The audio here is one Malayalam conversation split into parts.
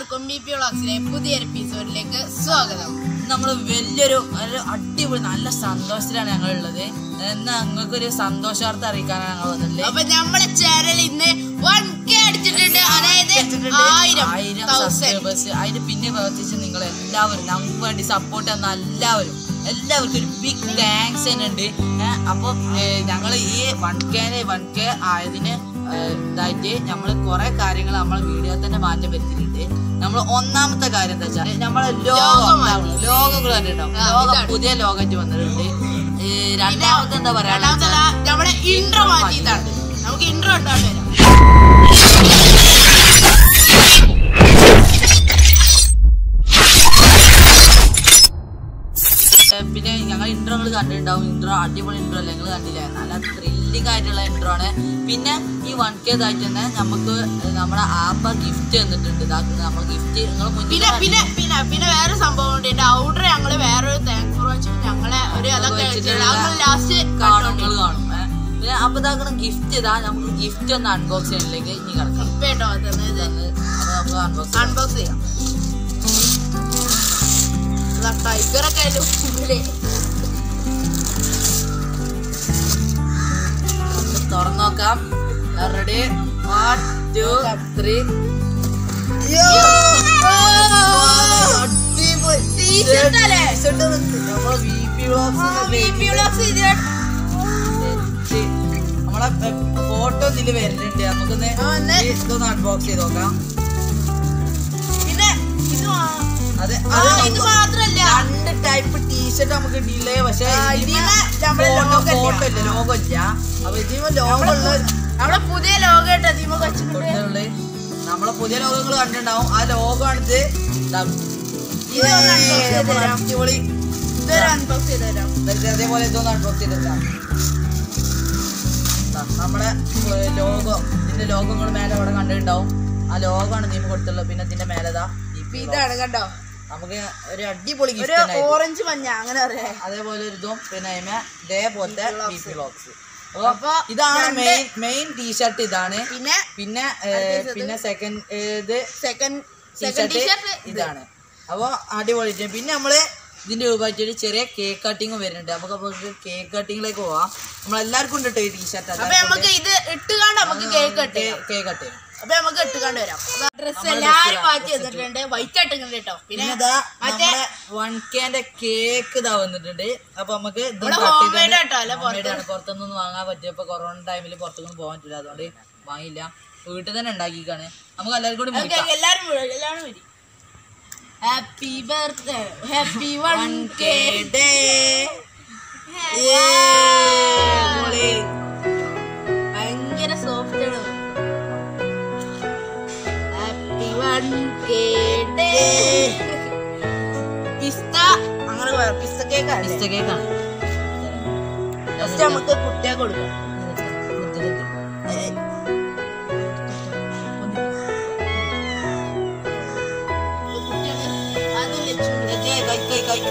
എല്ലാവർക്കും ബി പി വ്ളോഗ്സിലെ പുതിയൊരു എപ്പിസോഡിലേക്ക് സ്വാഗതം നമ്മൾ വലിയൊരു ഒരു അടിപൊളി നല്ല സന്തോഷത്തിലാണ് ഞങ്ങൾ ഉള്ളത് എന്നാ നിങ്ങൾക്ക് ഒരു സന്തോഷാർത്ഥം അറിയിക്കാനാണ് ഞങ്ങൾ വന്നിട്ടുള്ളത് അപ്പൊ നമ്മുടെ ചാനൽ ഇന്ന് വൺ കെ അടിച്ചിട്ടുണ്ട് അതായത് ആയിരം ആയിരം തൗസൻഡ് സബ്സ്ക്രൈബേഴ്സ് അതിന് പിന്നെ പ്രവർത്തിച്ച് നിങ്ങൾ എല്ലാവരും നമുക്ക് വേണ്ടി സപ്പോർട്ട് തന്ന എല്ലാവരും എല്ലാവർക്കും ഒരു ബിഗ് താങ്ക്സ് തന്നെ ഉണ്ട് അപ്പോൾ ഞങ്ങൾ ഈ വൺ കെ വൺ കെ ആയതിന് ഏഹ്, ഇതായിട്ട് നമ്മൾ കുറെ കാര്യങ്ങൾ നമ്മളെ വീഡിയോ തന്നെ മാറ്റം വരുത്തിയിട്ടുണ്ട് നമ്മൾ ഒന്നാമത്തെ കാര്യം എന്താ വെച്ചാൽ നമ്മളെ ലോകം ലോകം മാറ്റി. ലോകങ്ങൾ കണ്ടിട്ടുണ്ടാവും ആ, ലോകം ഇതാണ്. പുതിയ ലോകമായിട്ട് വന്നിട്ടുണ്ട് ഈ രണ്ടാമത്തെ എന്താ പറയാ രണ്ടാമത്തെ നമ്മുടെ ഇൻട്രോ മാറ്റിയതാണ് നമുക്ക് ഇൻട്രോ ഇട്ടോണ്ട് വരാം ഏ, പിന്നെ ഞങ്ങൾ ഇൻട്രോ നിങ്ങൾ കണ്ടിട്ടുണ്ടാവും ഇൻട്രോ അടിപൊളി ഇൻട്രോ അല്ലേ നിങ്ങൾ കണ്ടില്ലേ നല്ല ത്രില്ലിംഗ് ആയിട്ടുള്ള ഇൻട്രോ ആണ് പിന്നെ ഈ വൺ കെ ഇതായിട്ട് തന്നെ നമുക്ക് നമ്മുടെ ആപ്പ ഗിഫ്റ്റ് തന്നിട്ടുണ്ട് ഇതാക്കുന്നത് നമ്മൾ ഗിഫ്റ്റ് നിങ്ങൾ മുന്നിൽ പിന്നെ പിന്നെ പിന്നെ പിന്നെ വേറെ സംഭവം ഉണ്ട് എന്റെ ഔഡർ ഞങ്ങള് വേറൊരു താങ്ക് ഫോർ വെച്ചിട്ട് ഞങ്ങളെ ഒരു അതൊക്കെ ലാസ്റ്റ് കാണും നിങ്ങൾ കാണും ഏ. പിന്നെ അപ്പൊ ഇതാക്കണം ഗിഫ്റ്റ് ഇതാ നമുക്ക് ഗിഫ്റ്റ് ഒന്ന് അൺബോക്സ് ചെയ്യണിലേക്ക് ഇനി കിടക്കാം കേട്ടോ തന്നത് അത് നമുക്ക് അൺബോക്സ് അൺബോക്സ് ചെയ്യാം ടൈഗറൊക്കെ അതിന്റെ ഉള്ളില് തുറന്നു നോക്കാം ready one two three T-shirt അല്ലേ? നമ്മളെ വി പി VP vlogs ഇത് നമ്മളെ ഫോട്ടോ ഇതില് വരുന്നുണ്ട് നമുക്കൊന്ന് ആ, ഒന്ന്. ഈ ഇതൊന്ന് അൺബോക്സ് ചെയ്ത് നോക്കാം പിന്നെ ഇത് മാ- അത് ആ, അത് ഇത് മാത്രല്ല രണ്ട് ടൈപ്പ് ടീഷർട്ട് നമുക്ക് കിട്ടിയില്ലേ പക്ഷെ ആ, ഇതിന് നമ്മുടെ logo ഇല്ല. ഫോട്ടോ ഇല്ല ലോഗോ ഇല്ല അപ്പൊ ഇതിന് ലോഗോ ഉള്ള നമ്മുടെ പുതിയ ലോകം കേട്ടോ ദീപ വെച്ചിട്ടുണ്ട് കൊടുത്തിട്ടുള്ളത് നമ്മളെ പുതിയ ലോഗോകൾ കണ്ടിട്ടുണ്ടാവും ആ ലോഗോ ആണിത് ഇതാ. ഇത് ഒന്ന് unbox ചെയ്ത് നമ്മളെ തരാം. അടിപൊളി ഇതൊരു അൺബോക്സ് ചെയ്ത് തരാം ഇതൊക്കെ അതേപോലെ ഇതൊന്ന് അൺബോക്സ് ചെയ്തിട്ടാണ് നമ്മുടെ ലോഗോ ഇതിന്റെ ലോഗോ നിങ്ങൾ മേലെ അവിടെ കണ്ടിട്ടുണ്ടാവും ആ ലോഗോ ആണ് നീ കൊടുത്തുള്ളത് പിന്നെ ഇതിന്റെ മേലെതാ ഇപ്പൊ ഇതാണ് കണ്ടോ നമുക്ക് ഒരു അടിപൊളി ഒരു ഗിഫ്റ്റ് ഓറഞ്ച് മഞ്ഞ അങ്ങനെ പറയാ അതേപോലെ ഒരു ഇതും പിന്നെ അതിമേ ഇതേപോലത്തെ Vlogs. ബ്ലോഗ്സ് അപ്പൊ ഇതാണ് രണ്ട് മെയിൻ മെയിൻ ടീഷർട്ട് ഇതാണ് പിന്നെ പിന്നെ ഏ, അടുത്തത് പിന്നെ സെക്കൻഡ് ഇത് സെക്കൻഡ് സെക്കൻഡ് ടീഷർട്ട് ടീഷർട്ട് ഇതാണ് അപ്പോൾ അടിപൊളി പിന്നെ നമ്മള് ഇതിന്റെ രൂപമായിട്ട് ഒരു ചെറിയ കേക്ക് കട്ടിങ് വരുന്നുണ്ട് നമുക്ക് അപ്പോൾ കേക്ക് കട്ടിങ്ങിലേക്ക് പോവാം നമ്മളെല്ലാവർക്കും ഉണ്ട് കേട്ടോ ഈ ടീഷർട്ട് അപ്പൊ നമുക്ക് ഇത് ഇട്ടുകാണ്ട് നമുക്ക് കേക്ക് കട്ട് ചെയ്യാം കേക്ക് കട്ട് ചെയ്യാം അപ്പൊ നമുക്ക് ഇട്ടുകാണ്ട് വരാം ഡ്രസ് നമ്മുടെ എല്ലാരും dress മാറ്റി തന്നിട്ടുണ്ട് വൈറ്റ് ഇട്ടിട്ടുണ്ട് കേട്ടോ പിന്നെ പിന്നെ ഇതാ മറ്റേ നമ്മുടെ വൺ കെന്റെ കേക്ക് ഇതാ വന്നിട്ടുണ്ട് അപ്പൊ നമുക്ക് ഇത് ഇവിടെ cut home ചെയ്തിട്ട് made ആട്ടോ, അല്ല home made ആണ്. പുറത്തൊന്നും വാങ്ങാൻ പറ്റിയപ്പോ കൊറോണ ടൈമിൽ പുറത്തൊന്നും പോകാൻ പറ്റില്ല അതുകൊണ്ട് വാങ്ങിയില്ല വീട്ടിൽ തന്നെ ഉണ്ടാക്കിക്കാണ് നമുക്ക് എല്ലാവർക്കും കൂടി ഓക്കെ മുറിക്കാം എല്ലാരും വരും, എല്ലാരും വരും happy birthday happy one K ഭയങ്കര സോഫ്റ്റ് ആണ് ഹാപ്പി വൺ കെ ഡേ പിസ്ത അങ്ങനെ പറയാം പിസ്ത കേക്ക് പിസ്ത കേക്കാണ് ഫസ്റ്റ് നമുക്ക് കുട്ടിയെ കൊടുക്കാം ആദ്യം ലക്ഷ്മി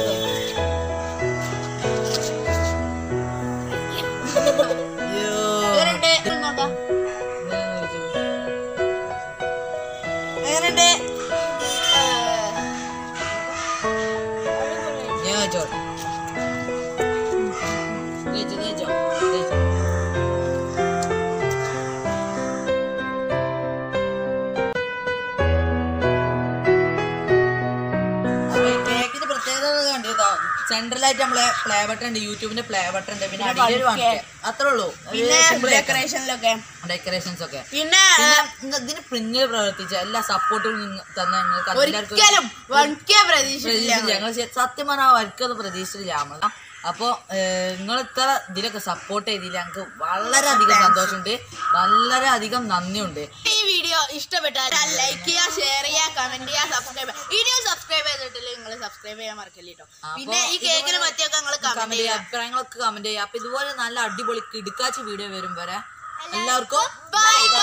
എങ്ങനെയുണ്ട് ഇത് നോക്കാം എങ്ങനെയുണ്ട് കേക്കിന്റെ പ്രത്യേകത കണ്ടിട്ടോ സെൻട്രലായിട്ട് നമ്മളെ പ്ലേ ബട്ടൺ ഉണ്ട് യൂട്യൂബിന്റെ പ്ലേ ബട്ടൺ ഉണ്ട് പിന്നെ പിന്നെ അടിയിൽ ഒരു വൺ കെ. One K. അത്രേ ഉള്ളൂ പിന്നെ ഡെക്കറേഷനിലൊക്കെ ഡെക്കറേഷൻസ് ഒക്കെ പിന്നെ പിന്നെ നിങ്ങ- ഇതിന് പിന്നിൽ പ്രവർത്തിച്ച എല്ലാ സപ്പോർട്ടും തന്ന നിങ്ങൾക്ക് എല്ലാവർക്കും ഒരിക്കലും വൺ കെ പ്രതീക്ഷിച്ചില്ല പ്രതീക്ഷിച്ചില്ല ഞങ്ങൾ സത്യം പറഞ്ഞാൽ അവർക്കത് പ്രതീക്ഷിച്ചില്ല നമ്മൾ അപ്പോൾ നിങ്ങൾ ഇത്ര ഇതിലൊക്കെ സപ്പോർട്ട് ചെയ്തില്ല ഞങ്ങൾക്ക് വളരെയധികം സന്തോഷമുണ്ട് വളരെയധികം നന്ദിയുണ്ട് ഈ വീഡിയോ ഇഷ്ടപ്പെട്ടാൽ ലൈക്ക് ചെയ്യുക ഷെയർ ചെയ്യുക കമന്റ് ചെയ്യുക സബ്സ്ക്രൈബ് ചെയ്യുക ഇനിയും സബ്സ്ക്രൈബ് ചെയ്തിട്ടില്ല നിങ്ങൾ സബ്സ്ക്രൈബ് ചെയ്യാൻ മറക്കല്ലേ കേട്ടോ അപ്പൊ പിന്നെ ഈ കേക്കിനെ പറ്റിയൊക്കെ നിങ്ങൾ കമന്റ് കമന്റ് ചെയ്യുക ചെയ്യുക അഭിപ്രായങ്ങളൊക്കെ കമന്റ് ചെയ്യുക അപ്പൊ ഇതുപോലെ നല്ല അടിപൊളി കിടുക്കാച്ച് വീഡിയോ വരും വരെ എല്ലാവർക്കും ബൈ